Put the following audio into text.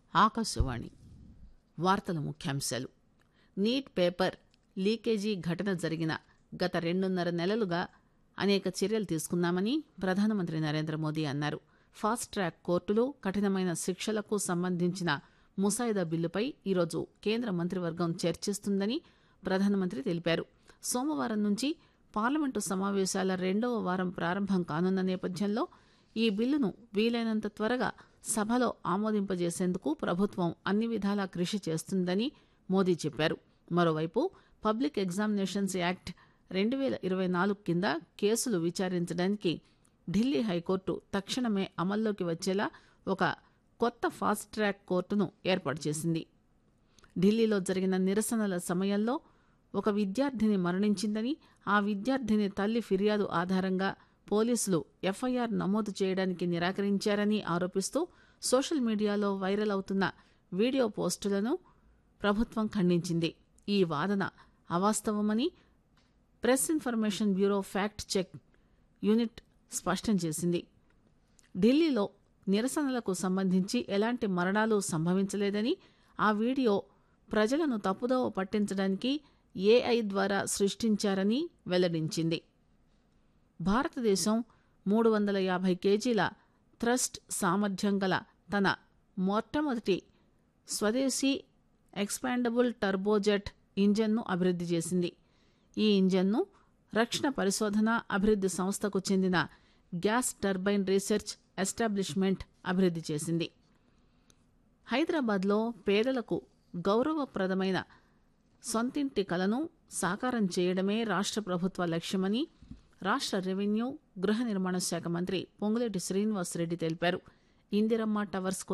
ఆకాశవాణి వార్తల ముఖ్యాంశాలు neat paper leakage ఘటన జరిగిన గత రెండున్నర నెలలుగా అనేక చర్యలు తీసుకున్నామని ప్రధానమంత్రి నరేంద్ర మోదీ అన్నారు ఫాస్ట్ ట్రాక్ కోర్టులు కఠినమైన శిక్షలకు సంబంధించిన ముసాయిదా బిల్లుపై ఈరోజు కేంద్ర మంత్రివర్గం చర్చిస్తుందని ప్రధానమంత్రి తెలిపారు సోమవారం నుంచి పార్లమెంటు సమావేశాల రెండవ వారం ప్రారంభం కానున్న నేపథ్యంలో ఈ బిల్లును వీలైనంత త్వరగా సభలో ఆమోదింపజేసేందుకు ప్రభుత్వం అన్ని విధాలా కృషి చేస్తుందని మోదీ చెప్పారు మరోవైపు పబ్లిక్ ఎగ్జామినేషన్స్ యాక్ట్ రెండు వేల ఇరవై నాలుగు కింద కేసులు విచారించడానికి ఢిల్లీ హైకోర్టు తక్షణమే అమల్లోకి వచ్చేలా ఒక కొత్త ఫాస్ట్ ట్రాక్ కోర్టును ఏర్పాటు చేసింది ఢిల్లీలో జరిగిన నిరసనల సమయంలో ఒక విద్యార్థిని మరణించిందని ఆ విద్యార్థిని తల్లి ఫిర్యాదు ఆధారంగా పోలీసులు ఎఫ్ఐఆర్ నమోదు చేయడానికి నిరాకరించారని ఆరోపిస్తూ సోషల్ మీడియాలో వైరల్ అవుతున్న వీడియో పోస్టులను ప్రభుత్వం ఖండించింది ఈ వాదన అవాస్తవమని press information bureau fact check unit స్పష్టం చేసింది ఢిల్లీలో నిరసనలకు సంబంధించి ఎలాంటి మరణాలు సంభవించలేదని ఆ వీడియో ప్రజలను తప్పుదోవ పట్టించడానికి ఏఐ ద్వారా సృష్టించారని వెల్లడించింది భారతదేశం మూడు వందల యాభై కేజీల థ్రస్ట్ సామర్థ్యం గల తన మొట్టమొదటి స్వదేశీ ఎక్స్పాండబుల్ టర్బోజెట్ ఇంజన్ను అభివృద్ధి చేసింది ఈ ఇంజన్ను రక్షణ పరిశోధన అభివృద్ధి సంస్థకు చెందిన గ్యాస్ టర్బైన్ రీసెర్చ్ ఎస్టాబ్లిష్మెంట్ అభివృద్ధి చేసింది హైదరాబాద్లో పేదలకు గౌరవప్రదమైన సొంతింటి కలను సాకారం చేయడమే రాష్ట్ర ప్రభుత్వ లక్ష్యమని రాష్ట్ర రెవెన్యూ గృహ నిర్మాణ శాఖ మంత్రి పొంగులేటి శ్రీనివాసరెడ్డి తెలిపారు ఇందిరమ్మ టవర్స్